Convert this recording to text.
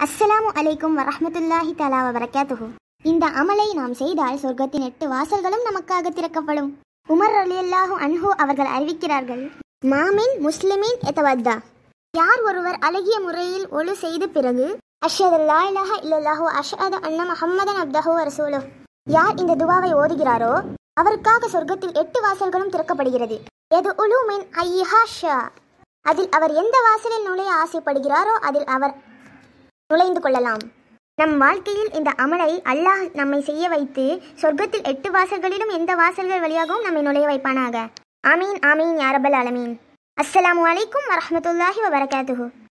அஸ்ஸலாமு அலைக்கும் வரஹ்மத்துல்லாஹி தலா வபரகாத்துஹு இந்த அமலை நாம் செய்தால் சொர்க்கத்தின் எட்டு வாசல்களும் நமக்காக திறக்கப்படும் உமர் ரலியல்லாஹு அன்ஹு அவர்கள் அறிவிக்கிறார்கள் மாமின் முஸ்லிமின் எத்தவத்தா யார் ஒருவர் அழகிய முறையில் ஒழு செய்த பிறகு அஷ்ஹது லா இலாஹ இல்லல்லாஹு அஷ்ஹது அன்ன முஹம்மதன் அப்தஹு ரசூலுஹ் யார் இந்த துவாவை ஓதுகிறாரோ அவருக்காக சொர்க்கத்தில் எட்டு வாசல்களும் திறக்கப்படுகிறது எது உலுமின் ஐஹா ஷா அதில் அவர் எந்த வாசலில் நுழைய ஆசைப்படுகிறாரோ அதில் அவர் நுழைந்து கொள்ளலாம் நம் வாழ்க்கையில் இந்த அமலை அல்லாஹ் நம்மை செய்ய வைத்து சொர்க்கத்தில் எட்டு வாசல்களிலும் எந்த வாசல்கள் வழியாகவும் நம்மை நுழைய வைப்பானாக ஆமீன் ஆமீன் யாரபல் அலமீன் அஸ்ஸலாமு அலைக்கும் வரஹ்மத்துல்லாஹி வபரகாத்துஹு